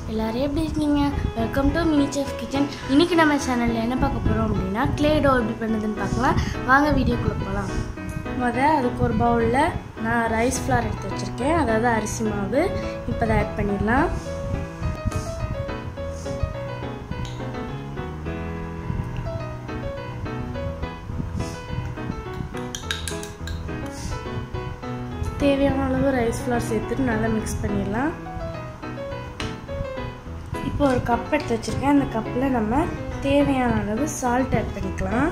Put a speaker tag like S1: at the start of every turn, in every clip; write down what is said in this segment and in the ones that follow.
S1: எல்லாரும் எப்படி இருக்கீங்க welcome to mini chef kitchen இன்னைக்கு நம்ம சேனலில் என்ன பார்க்க போகிறோம் அப்படின்னா க்ளே டோ எப்படி பண்ணுறதுன்னு பார்க்கலாம் வாங்க வீடியோக்குள்ளே போகலாம் முத அதுக்கு ஒரு பவுலில் நான் ரைஸ் ஃப்ளார் எடுத்து வச்சுருக்கேன் அதாவது அரிசி மாவு இப்போ அதை ஆட் பண்ணிடலாம் தேவையான அளவு ரைஸ் ஃப்ளார் சேர்த்துட்டு நல்லா மிக்ஸ் பண்ணிடலாம் இப்போ ஒரு கப் எடுத்து வச்சுருக்கேன் அந்த கப்பில் நம்ம தேவையான அளவு சால்ட் ஆட் பண்ணிக்கலாம்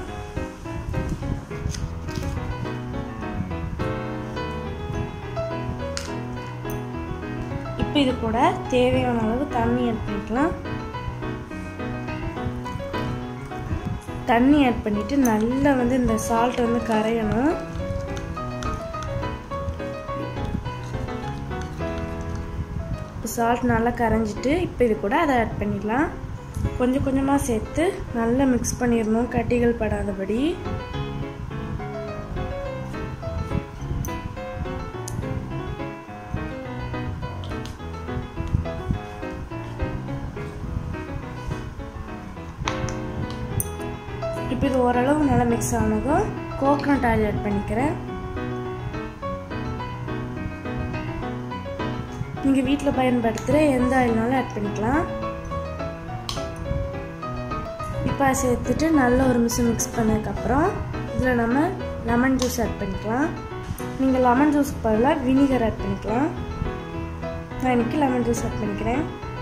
S1: இப்போ இது கூட தேவையான அளவு தண்ணி ஆட் பண்ணிக்கலாம் தண்ணி ஆட் பண்ணிவிட்டு நல்லா வந்து இந்த சால்ட் வந்து கரையணும் சால்ட் நல்லா கரைஞ்சிட்டு இப்போ இது கூட அதை ஆட் பண்ணிடலாம் கொஞ்சம் கொஞ்சமாக சேர்த்து நல்லா மிக்ஸ் பண்ணிடணும் கட்டிகள் படாதபடி இப்போ இது ஓரளவு நல்லா மிக்ஸ் ஆனதும் கோகனட் ஆயில் ஆட் பண்ணிக்கிறேன் நீங்கள் வீட்டில் பயன்படுத்துகிற எந்த ஆயில்னாலும் ஆட் பண்ணிக்கலாம் இப்போ சேர்த்துட்டு நல்ல ஒரு மிஷம் மிக்ஸ் பண்ணதுக்கப்புறம் இதில் நம்ம லெமன் ஜூஸ் ஆட் பண்ணிக்கலாம் நீங்கள் லெமன் ஜூஸ்க்கு பதிலாக வினிகர் ஆட் பண்ணிக்கலாம் நான் இன்றைக்கி லெமன் ஜூஸ் ஆட் பண்ணிக்கிறேன்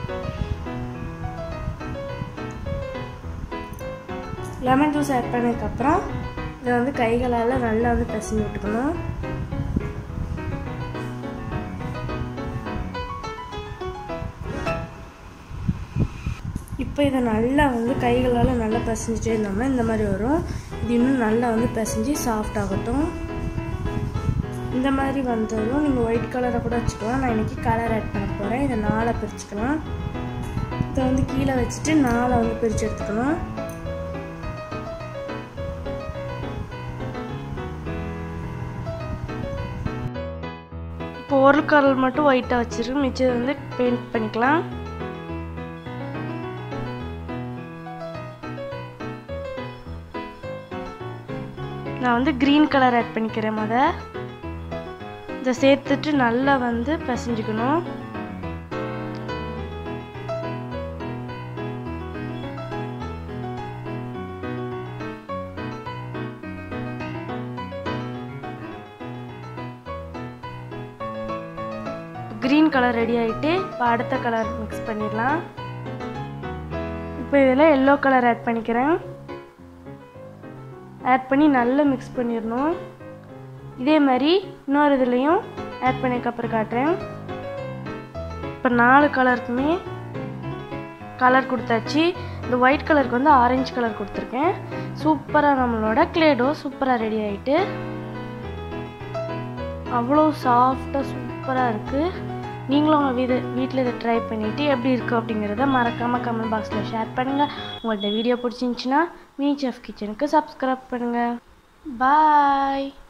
S1: லெமன் ஜூஸ் ஆட் பண்ணதுக்கப்புறம் இதை வந்து கைகளால் நல்லா வந்து பிசைஞ்சு விட்டுக்கணும் இப்போ இதை நல்லா வந்து கைகளால் நல்லா பிசைஞ்சிட்டே இருந்தோம்னா இந்த மாதிரி வரும் இது இன்னும் நல்லா வந்து பிசைஞ்சு சாஃப்ட் ஆகட்டும் இந்த மாதிரி வந்ததும் நீங்கள் ஒயிட் கலரை கூட வச்சுக்கலாம் நான் இன்றைக்கி கலர் ஆட் பண்ண போகிறேன் இதை நாளாக பிரிச்சுக்கலாம் இதை வந்து கீழே வச்சுட்டு நாளை வந்து பிரித்து எடுத்துக்கணும் இப்போ ஒரு கலர் மட்டும் ஒயிட்டாக வச்சுருக்கு மிச்சம் வந்து பெயிண்ட் பண்ணிக்கலாம் நான் வந்து க்ரீன் கலர் ஆட் பண்ணிக்கிறேன் முத இதை சேர்த்துட்டு நல்லா வந்து பிசைஞ்சுக்கணும் க்ரீன் கலர் ரெடி ஆகிட்டு இப்போ அடுத்த கலர் மிக்ஸ் பண்ணிடலாம் இப்போ இதில் எல்லோ கலர் ஆட் பண்ணிக்கிறேன் ஆட் பண்ணி நல்லா மிக்ஸ் பண்ணிடணும் இதே மாதிரி இன்னொரு இதுலேயும் ஆட் பண்ணதுக்கப்புறம் காட்டுறேன் இப்போ நாலு கலருக்குமே கலர் கொடுத்தாச்சு இந்த ஒயிட் கலருக்கு வந்து ஆரஞ்சு கலர் கொடுத்துருக்கேன் சூப்பராக நம்மளோட கிளேடோ சூப்பராக ரெடி ஆகிட்டு அவ்வளோ சாஃப்டாக சூப்பராக இருக்குது நீங்களும் உங்கள் வீடு வீட்டில் இதை ட்ரை பண்ணிவிட்டு எப்படி இருக்குது அப்படிங்கிறத மறக்காமல் கமெண்ட் பாக்ஸில் ஷேர் பண்ணுங்கள் உங்கள்கிட்ட வீடியோ பிடிச்சிருந்துச்சின்னா மீ செஃப் கிச்சனுக்கு சப்ஸ்கிரைப் பண்ணுங்கள் பாய்